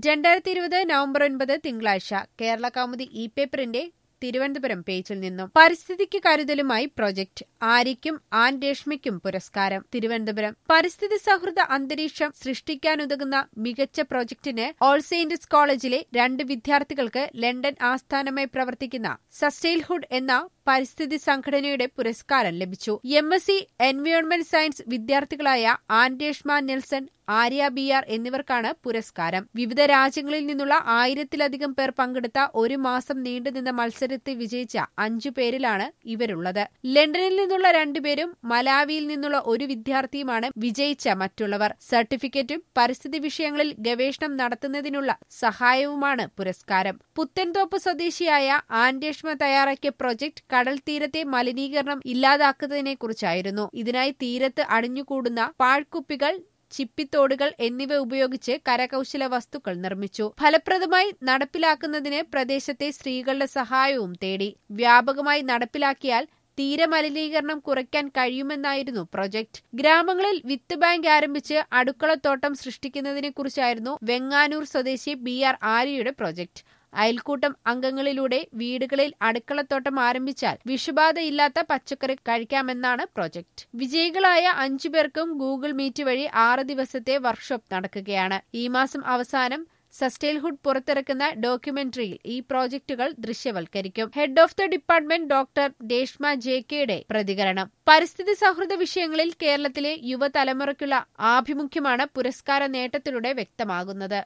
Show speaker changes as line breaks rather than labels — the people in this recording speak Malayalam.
രണ്ടായിരത്തി ഇരുപത് നവംബർ ഒൻപത് തിങ്കളാഴ്ച കേരള കൗമുദി ഇ പേപ്പറിന്റെ തിരുവനന്തപുരം പേജിൽ നിന്നും പരിസ്ഥിതിക്ക് കരുതലുമായി പ്രൊജക്ട് ആര്യയ്ക്കും ആൻ രേഷ്മയ്ക്കും പുരസ്കാരം തിരുവനന്തപുരം പരിസ്ഥിതി സൗഹൃദ അന്തരീക്ഷം സൃഷ്ടിക്കാനുതകുന്ന മികച്ച പ്രൊജക്ടിന് ഓൾ സെയിന്റ്സ് കോളേജിലെ രണ്ട് വിദ്യാർത്ഥികൾക്ക് ലണ്ടൻ ആസ്ഥാനമായി പ്രവർത്തിക്കുന്ന സസ്റ്റൈൽഹുഡ് എന്ന പരിസ്ഥിതി സംഘടനയുടെ പുരസ്കാരം ലഭിച്ചു M S C environment science വിദ്യാർത്ഥികളായ ആൻ രേഷ്മ നെൽസൺ ആര്യ ബി ആർ എന്നിവർക്കാണ് പുരസ്കാരം വിവിധ രാജ്യങ്ങളിൽ നിന്നുള്ള ആയിരത്തിലധികം പേർ പങ്കെടുത്ത ഒരു മാസം നീണ്ടുനിന്ന മത്സരത്തിൽ വിജയിച്ച അഞ്ചു പേരിലാണ് ഇവരുള്ളത് ലണ്ടനിൽ നിന്നുള്ള രണ്ടുപേരും മലാവിയിൽ നിന്നുള്ള ഒരു വിദ്യാർത്ഥിയുമാണ് വിജയിച്ച മറ്റുള്ളവർ സർട്ടിഫിക്കറ്റും പരിസ്ഥിതി വിഷയങ്ങളിൽ ഗവേഷണം നടത്തുന്നതിനുള്ള സഹായവുമാണ് പുരസ്കാരം പുത്തൻതോപ്പ് സ്വദേശിയായ ആൻഡേഷ്മ തയ്യാറാക്കിയ പ്രൊജക്ട് കടൽ തീരത്തെ മലിനീകരണം ഇല്ലാതാക്കുന്നതിനെക്കുറിച്ചായിരുന്നു ഇതിനായി തീരത്ത് അടിഞ്ഞുകൂടുന്ന പാഴ്ക്കുപ്പികൾ ചിപ്പിത്തോടുകൾ എന്നിവ ഉപയോഗിച്ച് കരകൌശല വസ്തുക്കൾ നിർമ്മിച്ചു ഫലപ്രദമായി നടപ്പിലാക്കുന്നതിന് പ്രദേശത്തെ സ്ത്രീകളുടെ സഹായവും തേടി വ്യാപകമായി നടപ്പിലാക്കിയാൽ തീരമലിനീകരണം കുറയ്ക്കാൻ കഴിയുമെന്നായിരുന്നു പ്രൊജക്ട് ഗ്രാമങ്ങളിൽ വിത്ത് ബാങ്ക് ആരംഭിച്ച് അടുക്കളത്തോട്ടം സൃഷ്ടിക്കുന്നതിനെക്കുറിച്ചായിരുന്നു വെങ്ങാനൂർ സ്വദേശി ബി ആർ ആര്യയുടെ പ്രൊജക്ട് അയൽക്കൂട്ടം അംഗങ്ങളിലൂടെ വീടുകളിൽ അടുക്കളത്തോട്ടം ആരംഭിച്ചാൽ വിഷബാധയില്ലാത്ത പച്ചക്കറി കഴിക്കാമെന്നാണ് പ്രൊജക്ട് വിജയികളായ അഞ്ചു പേർക്കും ഗൂഗിൾ മീറ്റ് വഴി ആറ് ദിവസത്തെ വർക്ക്ഷോപ്പ് നടക്കുകയാണ് ഈ മാസം അവസാനം സസ്റ്റൈൽഹുഡ് പുറത്തിറക്കുന്ന ഡോക്യുമെന്ററിയിൽ ഈ പ്രോജക്ടുകൾ ദൃശ്യവൽക്കരിക്കും head of the department doctor Reshma J കെയുടെ പ്രതികരണം പരിസ്ഥിതി സൗഹൃദ വിഷയങ്ങളിൽ കേരളത്തിലെ യുവതലമുറയ്ക്കുള്ള ആഭിമുഖ്യമാണ് പുരസ്കാര നേട്ടത്തിലൂടെ വ്യക്തമാകുന്നത്